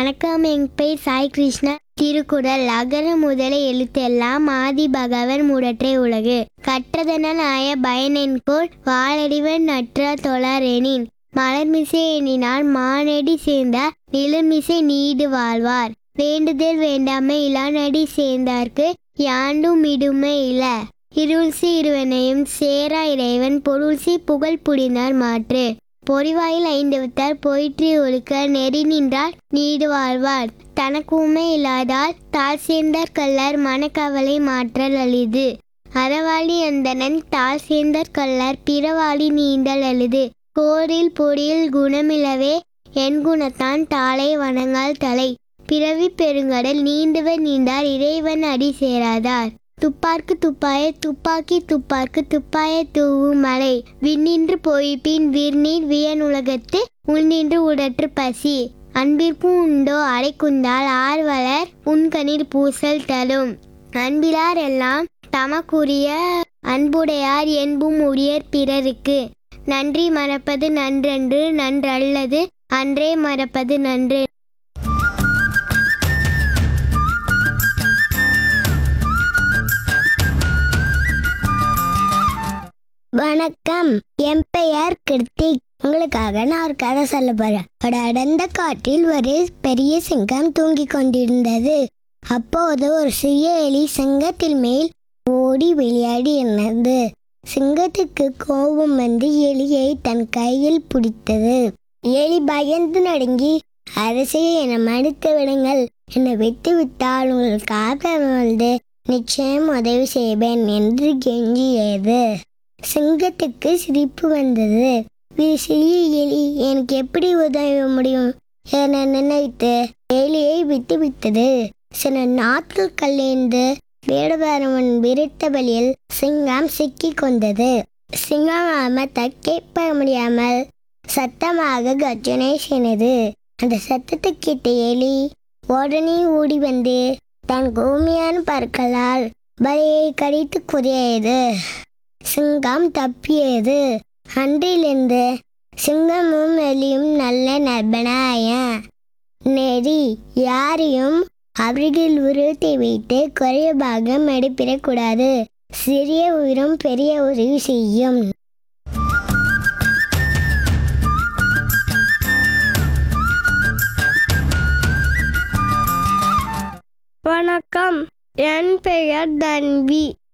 வணக்கம் என் பெயர் சாய் கிருஷ்ணா திருக்குறள் அகர முதல எழுத்தெல்லாம் ஆதி பகவன் முடற்றே உலகு கற்றதனால் ஆய பயனென்கோள் வாழறிவன் நற்றா தொழாரெனின் மலர்மிசை எண்ணினால் மானடி சேர்ந்தார் நிலமிசை நீடு வாழ்வார் வேண்டுதல் வேண்டாமை இளானடி சேர்ந்தார்க்கு யாண்டும் இடுமை இல இருள்சி இருவனையும் சேரா இறைவன் பொருள்சி புகழ் புடினார் மாற்று பொறிவாயில் ஐந்து வித்தார் போயிற்று ஒழுக்க நெறி நின்றால் நீடு வாழ்வார் தனக்கு உண்மை இல்லாதால் தாழ் சேர்ந்தார் கல்லார் மனக்கவலை மாற்றல் அளிது அறவாளி அந்தணன் தாழ் சேர்ந்தார் கல்லார் பிறவாளி நீண்டல் அழுது கோரில் பொடியில் குணமிலவே என் குணத்தான் தாளை வணங்கால் தலை பிறவி பெருங்கடல் நீண்டுவர் நீண்டார் இறைவன் அடி சேராதார் துப்பார்க்கு துப்பாய துப்பாக்கி துப்பார்க்கு துப்பாய தூவும் மலை விண்ணின்று போய்பின் விர்நீர் வியன் உலகத்து உள்நின்று உடற்று பசி அன்பிற்கும் உண்டோ அடைக்குந்தால் ஆர்வலர் உன்கணில் பூசல் தரும் அன்பிலார் எல்லாம் தமக்குரிய அன்புடையார் என்பும் உரியர் பிறருக்கு நன்றி மறப்பது நன்றன்று நன்றல்லது அன்றே மறப்பது நன்று வணக்கம் என் பெயர் கிருத்திக் உங்களுக்காக நான் ஒரு கதை சொல்ல போறேன் ஒரு அடர்ந்த காட்டில் ஒரு பெரிய சிங்கம் தூங்கிக் கொண்டிருந்தது அப்போது ஒரு சிறிய எலி சிங்கத்தில் மேல் ஓடி விளையாடி இருந்தது சிங்கத்துக்கு கோபம் வந்து எலியை தன் கையில் பிடித்தது எலி பயந்து நடுங்கி அரசே என்னை மன்னித்து விடுங்கள் என்னை விட்டு விட்டால் உங்களுக்கு ஆபரம் வந்து நிச்சயம் உதவி செய்வேன் என்று கெஞ்சியது சிங்கத்துக்கு சிரிப்பு வந்தது இது சிறிய எலி எனக்கு எப்படி உதவ முடியும் என நினைத்து எலியை விட்டு விட்டது சில நாட்கள் கழிந்து வேடபாரவன் விரித்த வழியில் சிங்கம் சிக்கிக் கொண்டது சிங்கம் தக்கேற்ப முடியாமல் சத்தமாக கர்ஜனை செய்தது அந்த சத்தத்தை கேட்ட எலி உடனே ஓடி வந்து தன் கூர்மையான பற்களால் வலையை கடித்து குதியது சிங்கம் தப்பியது அன்றிலிருந்து சிங்கமும் எலியும் நல்ல நண்பனாய நெறி யாரையும் அவர்கள் உருவத்தை வைத்து குறைவாக மடிப்பிடக்கூடாது சிறிய உயிரும் பெரிய உதவி செய்யும் வணக்கம் என் பெயர் தன்வி